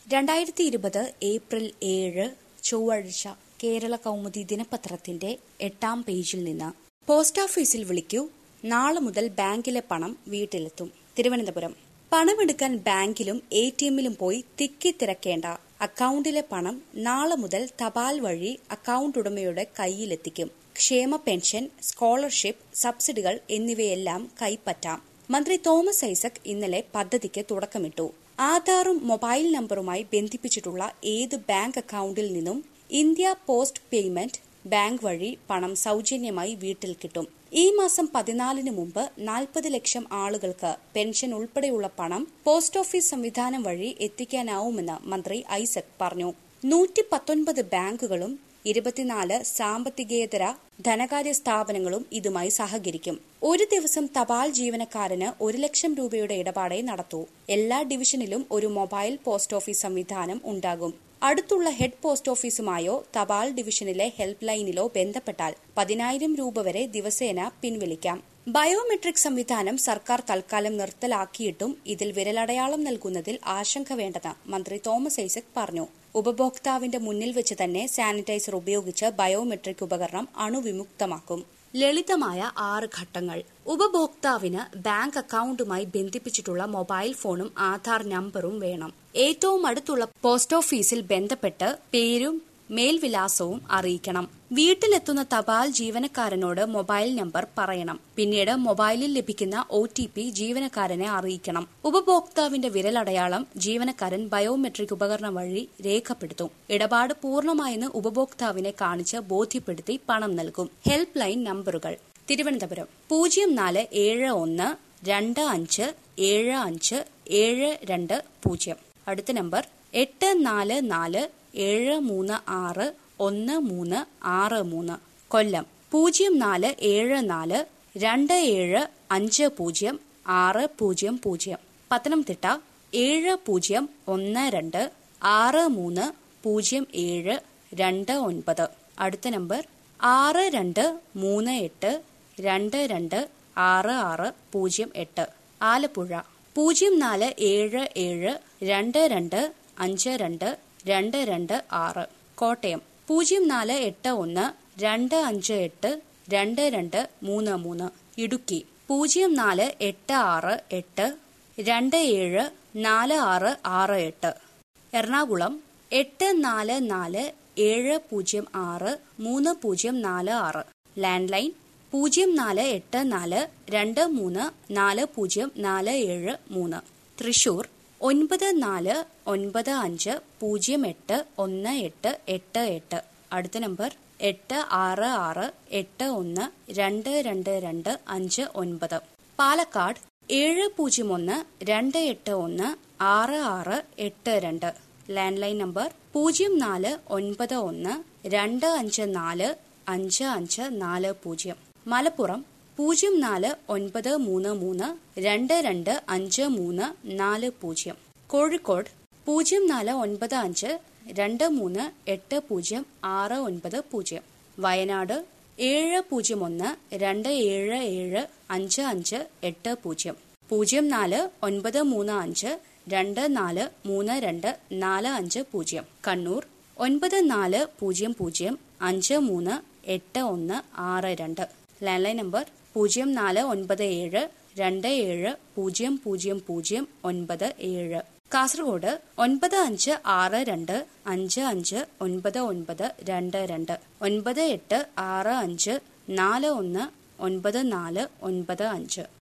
രണ്ടായിരത്തി ഇരുപത് ഏപ്രിൽ ഏഴ് ചൊവ്വാഴ്ച കേരള കൗമുദി ദിനപത്രത്തിന്റെ എട്ടാം പേജിൽ നിന്ന് പോസ്റ്റ് ഓഫീസിൽ വിളിക്കൂ നാളെ മുതൽ ബാങ്കിലെ പണം വീട്ടിലെത്തും തിരുവനന്തപുരം പണമെടുക്കാൻ ബാങ്കിലും എ ടി എമ്മിലും പോയി തിക്കി തിരക്കേണ്ട അക്കൌണ്ടിലെ പണം നാളെ മുതൽ തപാൽ വഴി അക്കൌണ്ട് ഉടമയുടെ കൈയിലെത്തിക്കും ക്ഷേമ പെൻഷൻ സ്കോളർഷിപ്പ് സബ്സിഡികൾ എന്നിവയെല്ലാം കൈപ്പറ്റാം മന്ത്രി തോമസ് ഐസക് ഇന്നലെ പദ്ധതിക്ക് തുടക്കമിട്ടു ആധാറും മൊബൈൽ നമ്പറുമായി ബന്ധിപ്പിച്ചിട്ടുള്ള ഏത് ബാങ്ക് അക്കൌണ്ടിൽ നിന്നും ഇന്ത്യ പോസ്റ്റ് പേയ്മെന്റ് ബാങ്ക് വഴി പണം സൌജന്യമായി വീട്ടിൽ കിട്ടും ഈ മാസം പതിനാലിന് മുമ്പ് നാൽപ്പത് ലക്ഷം ആളുകൾക്ക് പെൻഷൻ ഉൾപ്പെടെയുള്ള പണം പോസ്റ്റ് ഓഫീസ് സംവിധാനം വഴി എത്തിക്കാനാവുമെന്ന് മന്ത്രി ഐസക് പറഞ്ഞു നൂറ്റി പത്തൊൻപത് ബാങ്കുകളും ഇരുപത്തിനാല് സാമ്പത്തികേതര ധനകാര്യ സ്ഥാപനങ്ങളും ഇതുമായി സഹകരിക്കും ഒരു ദിവസം തപാൽ ജീവനക്കാരന് ഒരു ലക്ഷം രൂപയുടെ ഇടപാടേ നടത്തൂ എല്ലാ ഡിവിഷനിലും ഒരു മൊബൈൽ പോസ്റ്റ് ഓഫീസ് സംവിധാനം ഉണ്ടാകും അടുത്തുള്ള ഹെഡ് പോസ്റ്റ് ഓഫീസുമായോ തപാൽ ഡിവിഷനിലെ ഹെൽപ്പ് ലൈനിലോ ബന്ധപ്പെട്ടാൽ പതിനായിരം രൂപ വരെ ദിവസേന പിൻവലിക്കാം ബയോമെട്രിക് സംവിധാനം സർക്കാർ തൽക്കാലം നിർത്തലാക്കിയിട്ടും ഇതിൽ വിരലടയാളം നൽകുന്നതിൽ ആശങ്ക വേണ്ടെന്ന് മന്ത്രി തോമസ് ഐസക് പറഞ്ഞു ഉപഭോക്താവിന്റെ മുന്നിൽ വെച്ച് തന്നെ സാനിറ്റൈസർ ഉപയോഗിച്ച് ബയോമെട്രിക് ഉപകരണം അണുവിമുക്തമാക്കും ലളിതമായ ആറ് ഘട്ടങ്ങൾ ഉപഭോക്താവിന് ബാങ്ക് അക്കൌണ്ടുമായി ബന്ധിപ്പിച്ചിട്ടുള്ള മൊബൈൽ ഫോണും ആധാർ നമ്പറും വേണം ഏറ്റവും അടുത്തുള്ള പോസ്റ്റ് ഓഫീസിൽ ബന്ധപ്പെട്ട് പേരും മേൽവിലാസവും അറിയിക്കണം വീട്ടിലെത്തുന്ന തപാൽ ജീവനക്കാരനോട് മൊബൈൽ നമ്പർ പറയണം പിന്നീട് മൊബൈലിൽ ലഭിക്കുന്ന ഒ ടി പി ജീവനക്കാരനെ അറിയിക്കണം ഉപഭോക്താവിന്റെ വിരലടയാളം ജീവനക്കാരൻ ബയോമെട്രിക് ഉപകരണം വഴി രേഖപ്പെടുത്തും ഇടപാട് പൂർണ്ണമായെന്ന് ഉപഭോക്താവിനെ കാണിച്ച് ബോധ്യപ്പെടുത്തി പണം നൽകും ഹെൽപ്പ് ലൈൻ നമ്പറുകൾ തിരുവനന്തപുരം പൂജ്യം നാല് ഏഴ് ഒന്ന് രണ്ട് അഞ്ച് ഏഴ് അഞ്ച് ഏഴ് രണ്ട് പൂജ്യം അടുത്ത നമ്പർ എട്ട് നാല് നാല് ഏഴ് മൂന്ന് ആറ് ഒന്ന് മൂന്ന് ആറ് മൂന്ന് കൊല്ലം പൂജ്യം നാല് ഏഴ് നാല് രണ്ട് ഏഴ് അഞ്ച് പൂജ്യം ആറ് പൂജ്യം പൂജ്യം പത്തനംതിട്ട ഏഴ് പൂജ്യം ഒന്ന് രണ്ട് ആറ് മൂന്ന് പൂജ്യം ഏഴ് രണ്ട് ഒൻപത് അടുത്ത നമ്പർ ആറ് രണ്ട് മൂന്ന് എട്ട് രണ്ട് രണ്ട് ആറ് ആറ് പൂജ്യം എട്ട് ആലപ്പുഴ പൂജ്യം നാല് ഏഴ് ഏഴ് രണ്ട് രണ്ട് അഞ്ച് രണ്ട് രണ്ട് രണ്ട് ആറ് കോട്ടയം പൂജ്യം നാല് എട്ട് ഒന്ന് രണ്ട് അഞ്ച് എട്ട് രണ്ട് രണ്ട് മൂന്ന് മൂന്ന് ഇടുക്കി പൂജ്യം നാല് എട്ട് ആറ് എട്ട് രണ്ട് ഏഴ് നാല് ആറ് ആറ് എട്ട് എറണാകുളം എട്ട് നാല് നാല് ഏഴ് പൂജ്യം ആറ് മൂന്ന് പൂജ്യം നാല് ആറ് ലാൻഡ് ലൈൻ പൂജ്യം നാല് എട്ട് നാല് രണ്ട് മൂന്ന് നാല് പൂജ്യം നാല് ഏഴ് മൂന്ന് തൃശൂർ ഒൻപത് നാല് ഒൻപത് അഞ്ച് പൂജ്യം എട്ട് ഒന്ന് എട്ട് എട്ട് എട്ട് അടുത്ത നമ്പർ എട്ട് ആറ് ആറ് എട്ട് ഒന്ന് രണ്ട് രണ്ട് രണ്ട് അഞ്ച് ഒൻപത് പാലക്കാട് ഏഴ് പൂജ്യം ഒന്ന് രണ്ട് എട്ട് ഒന്ന് ആറ് ആറ് എട്ട് രണ്ട് ലാൻഡ് ലൈൻ നമ്പർ പൂജ്യം നാല് ഒൻപത് ഒന്ന് രണ്ട് അഞ്ച് നാല് അഞ്ച് അഞ്ച് നാല് പൂജ്യം മലപ്പുറം പൂജ്യം നാല് ഒൻപത് മൂന്ന് മൂന്ന് രണ്ട് രണ്ട് അഞ്ച് മൂന്ന് നാല് പൂജ്യം കോഴിക്കോട് പൂജ്യം നാല് ഒൻപത് അഞ്ച് രണ്ട് മൂന്ന് എട്ട് പൂജ്യം ആറ് ഒൻപത് പൂജ്യം വയനാട് ഏഴ് പൂജ്യം ഒന്ന് രണ്ട് ഏഴ് ഏഴ് അഞ്ച് അഞ്ച് എട്ട് പൂജ്യം പൂജ്യം നാല് ഒൻപത് മൂന്ന് അഞ്ച് രണ്ട് നാല് മൂന്ന് രണ്ട് നാല് അഞ്ച് പൂജ്യം കണ്ണൂർ ഒൻപത് നാല് പൂജ്യം പൂജ്യം അഞ്ച് മൂന്ന് എട്ട് ഒന്ന് ആറ് രണ്ട് ലാൻഡ് ലൈൻ നമ്പർ പൂജ്യം നാല് ഒൻപത് ഏഴ് രണ്ട് ഏഴ് പൂജ്യം പൂജ്യം പൂജ്യം ഒൻപത് ഏഴ് കാസർഗോഡ് ഒൻപത് അഞ്ച് ആറ് രണ്ട് അഞ്ച് അഞ്ച് ഒൻപത് ഒൻപത് രണ്ട് രണ്ട് ഒൻപത് എട്ട് ആറ് അഞ്ച് നാല് ഒന്ന് ഒൻപത് നാല് ഒൻപത് അഞ്ച്